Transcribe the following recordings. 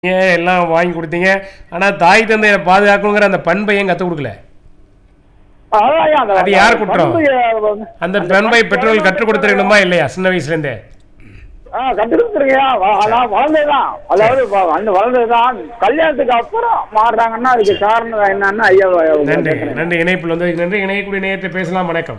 ஏன் எல்லாம் வாங்கி கொடுத்தீங்க ஆனால் தாய் தந்தையை பாதுகாக்கணுங்கிற அந்த பண்பை ஏன் கற்றுக் கொடுக்கல அதான் அந்த- அது யார் குற்றம்? பண்பு, அந்த பண்பை பெற்றோர்கள் கற்றுக் கொடுத்துருக்கணுமா இல்லையா சின்ன வயசுலேருந்தே ஆ, கத்துக்கிட்டுருக்கீங்க. வ- அதான் வளர்ந்ததுதான். அதாவது வ- வந்து வளர்ந்ததுதான். கல்யாணத்துக்கு அப்புறம் மாறுறாங்கன்னா அதுக்கு காரணம் என்னன்னா ஐயா நன்றி நன்றி இணைப்பில் வந்து நன்றி இணையக்கூடிய நேரத்தை பேசலாம் வணக்கம்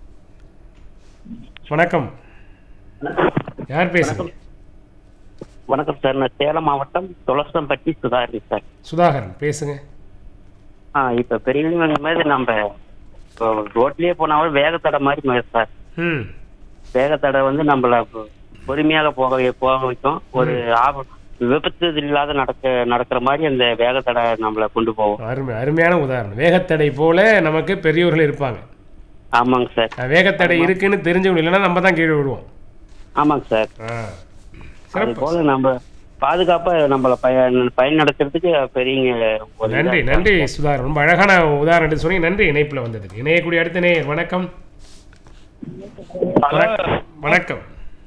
வணக்கம் யார் பேசுங்க வணக்கம் சார் நான் சேலம் மாவட்டம் துளசம்பட்டி சுதாகரி சார் சுதாகரன் பேசுங்க ஆ இப்போ பெரியவங்க மாதிரி நம்ம இப்போ ரோட்லயே போனாலும் வேகத்தடை மாதிரி மாதிரி சார் ம் வேகத்தடை வந்து நம்மள பொ- பொறுமையாக போக வை- போக வைக்கும் ஒரு ஆப விபத்து இல்லாத நடக்க நடக்கிற மாதிரி அந்த வேகத்தடை நம்மள கொண்டு போகும் அருமை அருமையான உதாரணம் வேகத்தடை போல நமக்கு பெரியவர்கள் இருப்பாங்க ஆமாங்க சார் அஹ் வேகத்தடை இருக்குன்னு தெரிஞ்சவங்க இல்லைன்னா நம்ம தான் கீழே விடுவோம் ஆமாங்க சார் ஆ அது சிறப்பு போல நம்ம பாதுகாப்பா நம்மள பயன் பயன் நடத்துறதுக்கு பெரியவங்க ஒரு நன்றி இதா நன்றி சுதாகர் ரொம்ப அழகான உதாரணம் எடுத்து சொன்னீங்க நன்றி இணைப்பில் வந்ததுக்கு இணையக்கூடிய அடுத்த நேயர் வணக்கம் வணக்கம். வணக்கம்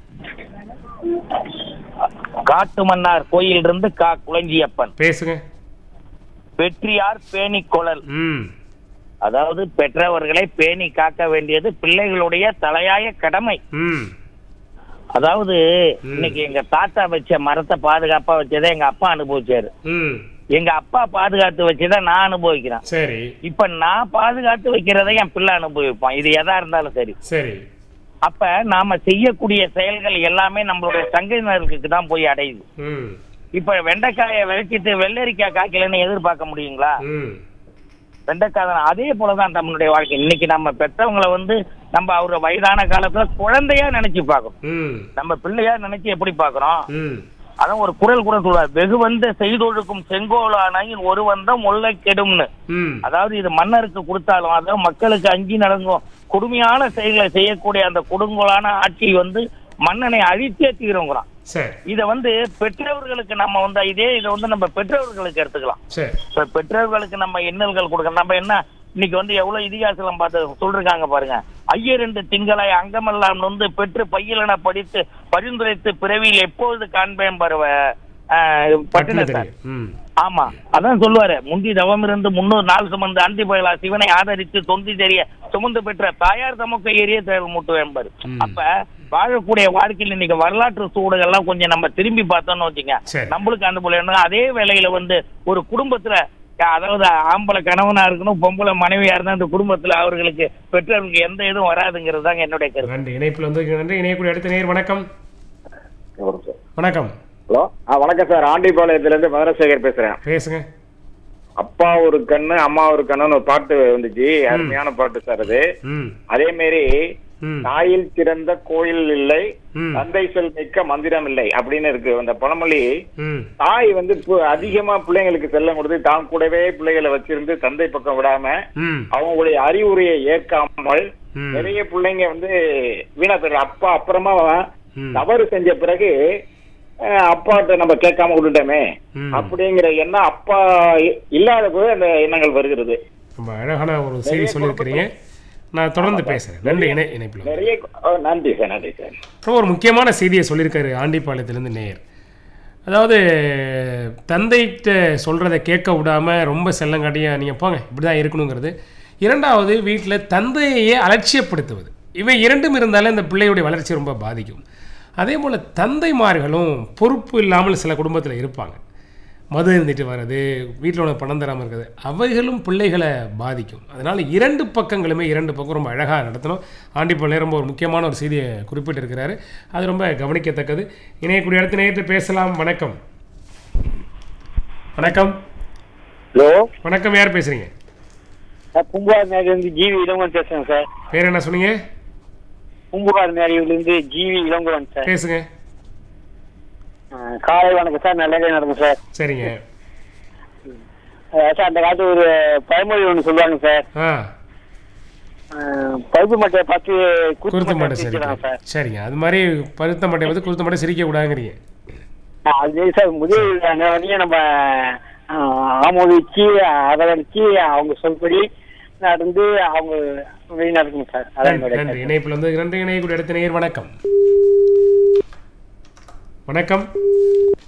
காட்டு மன்னார் கோயில் இருந்து கா குளஞ்சியப்பன் பேசுங்க வெற்றியார் பேணி குழல் ம் அதாவது பெற்றவர்களை பேணி காக்க வேண்டியது பிள்ளைகளுடைய தலையாய கடமை ம் அதாவது இன்னைக்கு எங்க தாத்தா வச்ச மரத்தை பாதுகாப்பா வச்சதை எங்க அப்பா அனுபவிச்சாரு ம் எங்க அப்பா பாதுகாத்து வச்சதை நான் அனுபவிக்கிறேன் சரி இப்ப நான் பாதுகாத்து வைக்கிறதை என் பிள்ளை அனுபவிப்பான் இது எதா இருந்தாலும் சரி சரி அப்ப நாம செய்யக்கூடிய செயல்கள் எல்லாமே நம்மளுடைய சங்கதினருக்கு தான் போய் அடையுது ம் இப்ப வெண்டைக்காயை விளைச்சிட்டு வெள்ளரிக்காய் காய்க்கலன்னு எதிர்பார்க்க முடியுங்களா ம் வெண்டைக்காய் தானே அதே போலதான் நம்மளுடைய வாழ்க்கை இன்னைக்கு நம்ம பெற்றவங்களை வந்து நம்ம அவர வயதான காலத்துல குழந்தையா நினைச்சு பார்க்கணும் ம் நம்ம பிள்ளையா நினைச்சு எப்படி பார்க்கறோம் ம் அதான் ஒரு குரல் கூட சொல்லுவார் வெகு வந்த செய்தொழுக்கும் செங்கோலானையின் ஒரு வந்தம் முல்லை கெடும்னு ம் அதாவது இது மன்னருக்கு கொடுத்தாலும் அதாவது மக்களுக்கு அஞ்சி நடங்கும் கொடுமையான செயல்களை செய்யக்கூடிய அந்த கொடுங்கோலான ஆட்சி வந்து மன்னனை அழித்தே தீருங்கிறான் சரி இதை வந்து பெற்றோர்களுக்கு நம்ம வந்து இதே இதை வந்து நம்ம பெற்றோர்களுக்கு எடுத்துக்கலாம் சரி இப்ப பெற்றோர்களுக்கு நம்ம எண்ணல்கள் கொடுக்கணும் நம்ம என்ன இன்னைக்கு வந்து எவ்வளவு இதிகாசம் பார்த்து சொல்றாங்க பாருங்க ஐயரெண்டு திங்களாய் அங்கமெல்லாம் வந்து பெற்று பையிலன படித்து பரிந்துரைத்து பிறவியில் எப்பொழுது காண்பேன் பருவ பட்டின பட்டினத்தார் தெரியும் ம் ஆமா அதான் சொல்லுவாரு முந்தி தவம் இருந்து முன்னூறு நாள் சுமந்து அந்தி பயலா சிவனை ஆதரித்து தொந்தி தெரிய சுமந்து பெற்ற தாயார் தமக்கு எரிய தேவை மூட்டு என்பாரு ம். அப்ப வாழக்கூடிய வாழ்க்கையில் இன்னைக்கு வரலாற்று சூடுகள்லாம் கொஞ்சம் நம்ம திரும்பி பார்த்தோம்னு வச்சுங்க சரி. நம்மளுக்கு அனுபவம் என்ன அதே வேளையில வந்து ஒரு குடும்பத்துல அதாவது ஆம்பளை கணவனா இருக்கணும் பொம்பளை மனைவியா இருந்தா அந்த குடும்பத்துல அவர்களுக்கு பெற்றோர்களுக்கு எந்த இதுவும் வராதுங்கிறது தாங்க என்னுடைய கருத்து நன்றி இணைப்பில் வந்து நன்றி இணையக்கூடிய அடுத்த நேயர் வணக்கம் வணக்கம் ஹலோ ஆ வணக்கம் சார் ஆண்டிபாளையத்துல இருந்து மதுரசேகர் பேசுறேன் பேசுங்க அப்பா ஒரு கண்ணு அம்மா ஒரு கண்ணுன்னு ஒரு பாட்டு வந்துச்சு அருமையான பாட்டு சார் அது ம் அதே மாதிரி ம் தாயில் சிறந்த கோயில் இல்லை ம். தந்தை சொல் மிக்க மந்திரம் இல்லை அப்படின்னு இருக்கு அந்த பழமொழி ம் தாய் வந்து பு- அதிகமா பிள்ளைங்களுக்கு செல்லம் கொடுத்து தான் கூடவே பிள்ளைகளை வச்சிருந்து தந்தை பக்கம் விடாம ம் அவங்களுடைய அறிவுரையை ஏற்காமல் ம். நிறைய பிள்ளைங்க வந்து வீணா போயிடுற அப்பா அப்புறமா ம். தவறு செஞ்ச பிறகு அஹ், அப்பாட்ட நம்ம கேட்காம விட்டுட்டோமே ம். அப்படிங்கிற எண்ணம் அப்பா இ- இல்லாத போது அந்த எண்ணங்கள் வருகிறது ரொம்ப அழகான ஒரு செய்தி சொல்லியிருக்கிறீங்க நான் தொடர்ந்து பேசுகிறேன் நன்றி இணை இணைப்பில் வந்து. நிறைய அஹ், நன்றி சார் நன்றி சார் ரொம்ப ஒரு முக்கியமான செய்தியை சொல்லியிருக்காரு ஆண்டிப்பாளையத்திலேருந்து நேயர் அதாவது தந்தைகிட்ட சொல்கிறத கேட்க விடாமல் ரொம்ப செல்லங்காட்டியாக நீங்கள் போங்க இப்படி தான் இருக்கணுங்கிறது இரண்டாவது வீட்டில் தந்தையையே அலட்சியப்படுத்துவது இவை இரண்டும் இருந்தாலே இந்த பிள்ளையுடைய வளர்ச்சி ரொம்ப பாதிக்கும் அதே போல் தந்தைமார்களும் பொறுப்பு இல்லாமல் சில குடும்பத்தில் இருப்பாங்க மது இருந்துட்டு வர்றது வீட்டில் உள்ள பணம் தராமல் இருக்கிறது அவைகளும் பிள்ளைகளை பாதிக்கும் அதனால் இரண்டு பக்கங்களுமே இரண்டு பக்கம் ரொம்ப அழகாக நடத்தணும் ஆண்டிப்பள்ளி ரொம்ப ஒரு முக்கியமான ஒரு செய்தியை குறிப்பிட்டிருக்கிறாரு அது ரொம்ப கவனிக்கத்தக்கது இணையக்கூடிய இடத்து நேரத்தை பேசலாம் வணக்கம் வணக்கம் ஹலோ வணக்கம் யார் பேசுகிறீங்க பூம்புகார் மேலிருந்து ஜிவி இளங்கோவன் பேசுறேன் சார் பேர் என்ன சொன்னீங்க பூம்புகார் மேலிருந்து ஜிவி இளங்கோவன் சார் பேசுங்க காலை வணக்கம் சார் நல்லதே நடக்கும் சார் சரிங்க அஹ் சார் அந்த காலத்து ஒரு பழமொழி ஒன்று சொல்லுவாங்க சார் ஆ அஹ் பருப்பு மட்டையை பார்த்து குருத்து மாட்டை சரி சிரிக்கிறாங்க சார் சரிங்க அது மாதிரி பருத்த மட்டை வந்து குருத்த மாட்டை சிரிக்க கூடாதுங்கிறீங்க அஹ் அது சார் முதல் வரையும் நம்ம அஹ், ஆமோதிச்சு அதவடிச்சு அவங்க சொல்படி நடந்து அவங்க வழி நடக்கணும் சார் அதான் நன்றி என்னுடைய நன்றி இணைப்பில் வந்து நன்றி இணையக்கூடிய இடத்து நேயர் வணக்கம் வணக்கம்